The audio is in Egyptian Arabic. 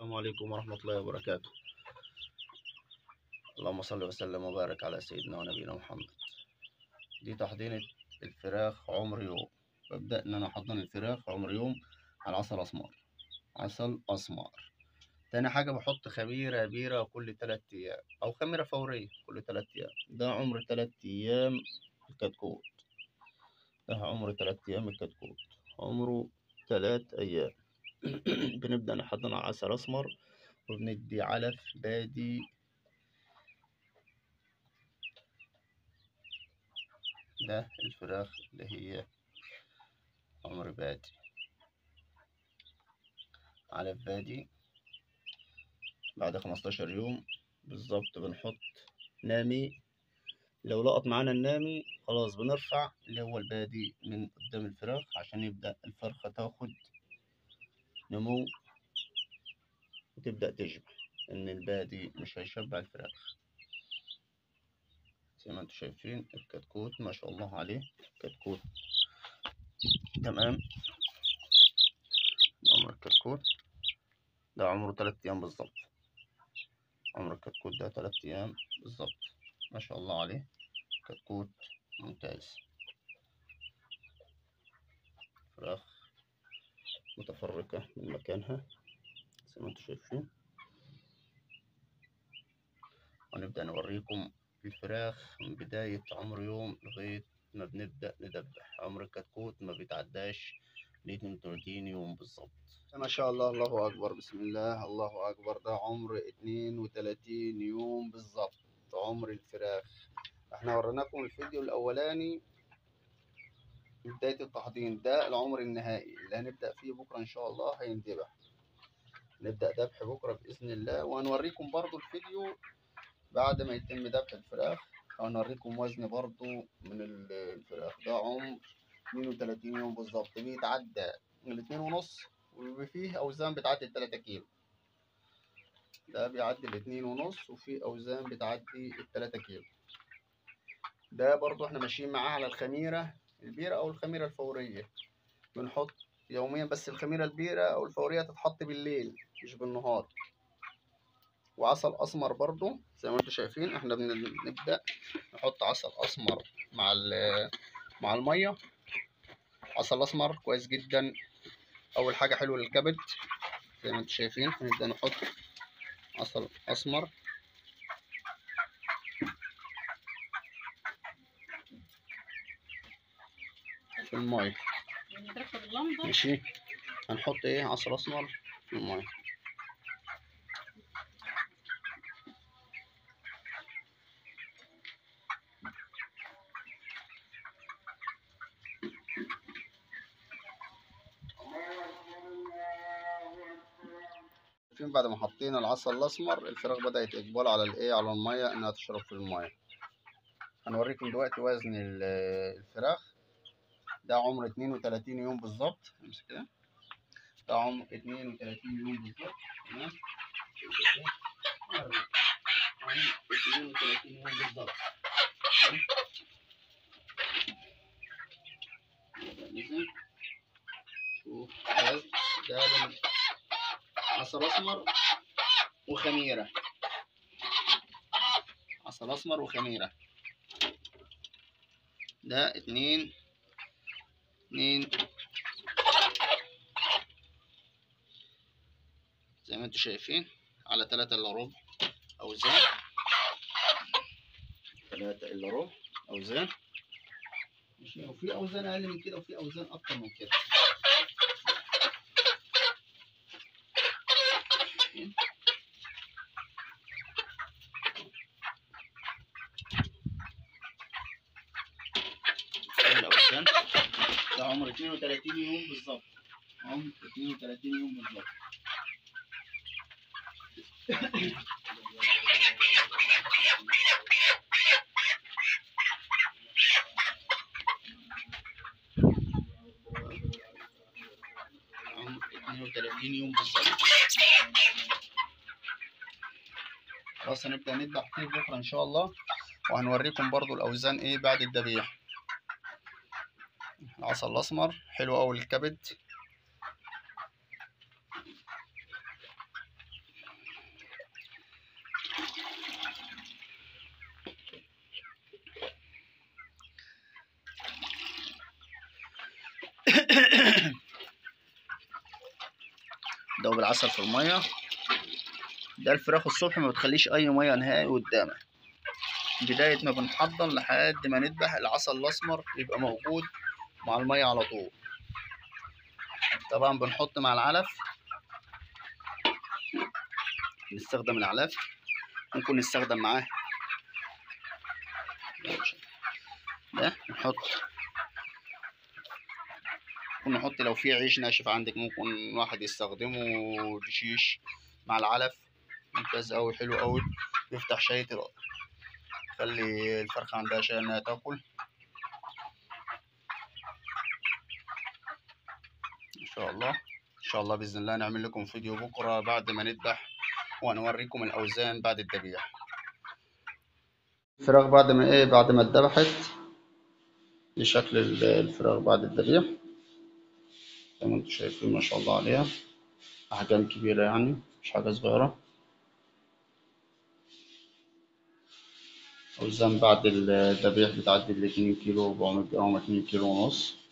السلام عليكم ورحمة الله وبركاته اللهم صل وسلم وبارك على سيدنا ونبينا محمد دي تحضينة الفراخ عمر يوم ببدأ إن أنا أحضن الفراخ عمر يوم على عسل أسمر عسل أسمر تاني حاجة بحط خميرة بيرة كل تلات أيام أو خميرة فورية كل تلات أيام ده عمر تلات أيام الكتكوت ده عمر تلات أيام الكتكوت عمره تلات أيام بنبدأ نحضن على عسل أسمر وبندي علف بادي ده الفراخ اللي هي عمر بادي علف بادي بعد خمستاشر يوم بالظبط بنحط نامي لو لقط معانا النامي خلاص بنرفع اللي هو البادي من قدام الفراخ عشان يبدأ الفرخة تاخد نمو وتبدأ تشبع إن البادي مش هيشبع الفراخ زي ما انتم شايفين الكتكوت ما شاء الله عليه كتكوت تمام ده عمر الكتكوت ده عمره تلات أيام بالظبط عمر الكتكوت ده تلات أيام بالظبط ما شاء الله عليه كتكوت ممتاز فراخ متفرقة من مكانها زي ما انتم شايفين ونبدأ نوريكم الفراخ من بداية عمر يوم لغاية ما بنبدأ ندبح عمر الكتكوت ما بيتعداش ل 32 يوم بالظبط ما شاء الله الله أكبر بسم الله الله أكبر ده عمر 32 يوم بالظبط عمر الفراخ احنا وريناكم الفيديو الأولاني بداية التحضير ده العمر النهائي اللي هنبدأ فيه بكرة إن شاء الله هينذبح نبدأ ذبح بكرة بإذن الله وهنوريكم برضو الفيديو بعد ما يتم ذبح الفراخ هنوريكم وزن برضو من الفراخ ده عمر 32 يوم بالظبط بيتعدى من الاتنين ونص وبيبقى فيه أوزان بتعدي التلاتة كيلو ده بيعدي الاتنين ونص وفي أوزان بتعدي التلاتة كيلو ده برضو احنا ماشيين معاه على الخميرة البيرة أو الخميرة الفورية بنحط يوميا بس الخميرة البيرة أو الفورية تتحط بالليل مش بالنهار وعسل أسمر برضو زي ما انتم شايفين احنا بنبدأ نحط عسل أسمر مع مع المية عسل أسمر كويس جدا أول حاجة حلو للكبد زي ما انتم شايفين هنبدأ نحط عسل أسمر في المية ماشي هنحط ايه عسل أسمر في المية شايفين بعد ما حطينا العسل الاسمر الفراخ بدات اقبال على الايه على الميه انها تشرب في الميه هنوريكم دلوقتي وزن الفراخ ده عمر 32 يوم بالظبط امسك كده ده عمر 32 يوم بالظبط تمام 32 يوم بالظبط شوف ده عسل اسمر وخميره عسل اسمر وخميره ده اتنين اتنين زي ما انتوا شايفين على تلاتة الا ربع اوزان تلاتة الا ربع اوزان ماشي وفي اوزان اقل من كده وفي اوزان اكتر من كده الأوزان ده عمر 32 يوم بالظبط عمر 32 يوم بالظبط عمر 32 يوم بالظبط خلاص هنبدأ نذبح فيه بكرة إن شاء الله وهنوريكم برضو الأوزان إيه بعد الذبيح العسل الأسمر حلو أوي للكبد دوب العسل في الميه ده الفراخ الصبح ما بتخليش اي ميه نهائي قدامها بداية ما بنحضر لحد ما نذبح العسل الاسمر يبقى موجود مع الميه على طول طبعا بنحط مع العلف نستخدم العلف ممكن نستخدم معاه ده نحط ممكن نحط لو في عيش ناشف عندك ممكن واحد يستخدمه بشيش مع العلف ممتاز أوي حلو أوي يفتح شهية الأرض خلي الفرخة عندها شيء إنها تاكل إن شاء الله إن شاء الله بإذن الله نعمل لكم فيديو بكرة بعد ما نذبح وهنوريكم الأوزان بعد الذبيح الفراخ بعد ما إيه بعد ما اتذبحت دي شكل الفراخ بعد الذبيح زي ما انتم شايفين ما شاء الله عليها أحجام كبيرة يعني مش حاجة صغيرة أوزان بعد الذبيح بتعدي الاتنين كيلو وأربعمية جرام اتنين كيلو ونص